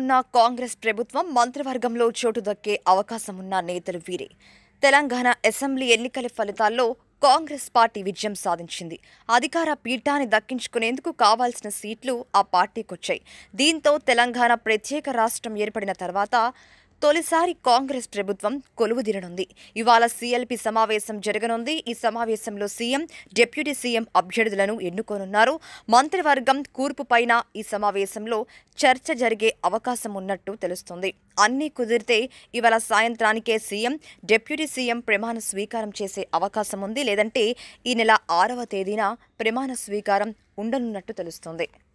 రానున్న కాంగ్రెస్ ప్రభుత్వం మంత్రివర్గంలో చోటు దక్కే అవకాశం ఉన్న నేతలు వీరే తెలంగాణ అసెంబ్లీ ఎన్నికల ఫలితాల్లో కాంగ్రెస్ పార్టీ విజయం సాధించింది అధికార పీఠాన్ని దక్కించుకునేందుకు కావాల్సిన సీట్లు ఆ పార్టీకొచ్చాయి దీంతో తెలంగాణ ప్రత్యేక రాష్ట్రం ఏర్పడిన తర్వాత తొలిసారి కాంగ్రెస్ ప్రభుత్వం కొలువుదీరనుంది ఇవాళ సీఎల్పీ సమావేశం జరగనుంది ఈ సమావేశంలో సీఎం డిప్యూటీ సీఎం అభ్యర్థులను ఎన్నుకోనున్నారు మంత్రివర్గం కూర్పు పైన ఈ సమావేశంలో చర్చ జరిగే అవకాశం ఉన్నట్టు తెలుస్తుంది అన్నీ కుదిరితే ఇవాళ సాయంత్రానికే సీఎం డిప్యూటీ సీఎం ప్రమాణ స్వీకారం చేసే అవకాశం ఉంది లేదంటే ఈ నెల ఆరవ తేదీన ప్రమాణ స్వీకారం ఉండనున్నట్టు తెలుస్తుంది